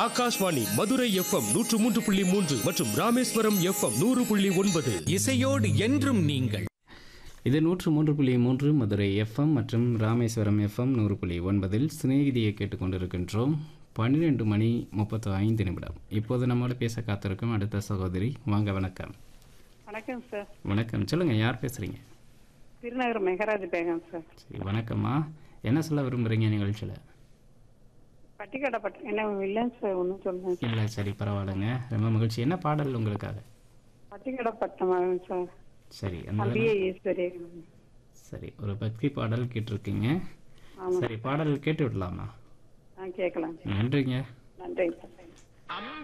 Akashvani Madurai FM நூற்று மூன்று புள்ளி மூன்று மற்றும் ராமேஸ்வரம் எஃப்எம் நூறு புள்ளி ஒன்பது இசையோடு என்றும் நீங்கள் இது நூற்று மூன்று புள்ளி மூன்று மதுரை எஃப்எம் மற்றும் ராமேஸ்வரம் எஃப்எம் நூறு புள்ளி ஒன்பதில் சிநேகிதியை கேட்டுக்கொண்டிருக்கின்றோம் பன்னிரெண்டு மணி முப்பத்து ஐந்து நிமிடம் இப்போது நம்மோட பேச காத்திருக்கும் அடுத்த சகோதரி வாங்க வணக்கம் வணக்கம் சார் வணக்கம் சொல்லுங்கள் யார் பேசுகிறீங்க திருநகர் மெகராஜ் பேகம் சார் சரி வணக்கம்மா என்ன சொல்ல விரும்புகிறீங்க நிகழ்ச்சியில் பட்டிக்காடை பட்டு என்ன இல்லைங்க சார் ஒன்றும் சொல்லுங்க சார் இல்லை சரி பரவாயில்லைங்க ரொம்ப மகிழ்ச்சி என்ன பாடல் உங்களுக்காக பட்டிக்காடை பட்டம் சார் சரி அந்த அம்பியே ஈஸ்வரி சரி ஒரு பக்தி பாடல் கேட்டிருக்கீங்க ஆமாம் சரி பாடல் கேட்டு விடலாமா ஆ கேட்கலாம் நன்றிங்க நன்றி சார்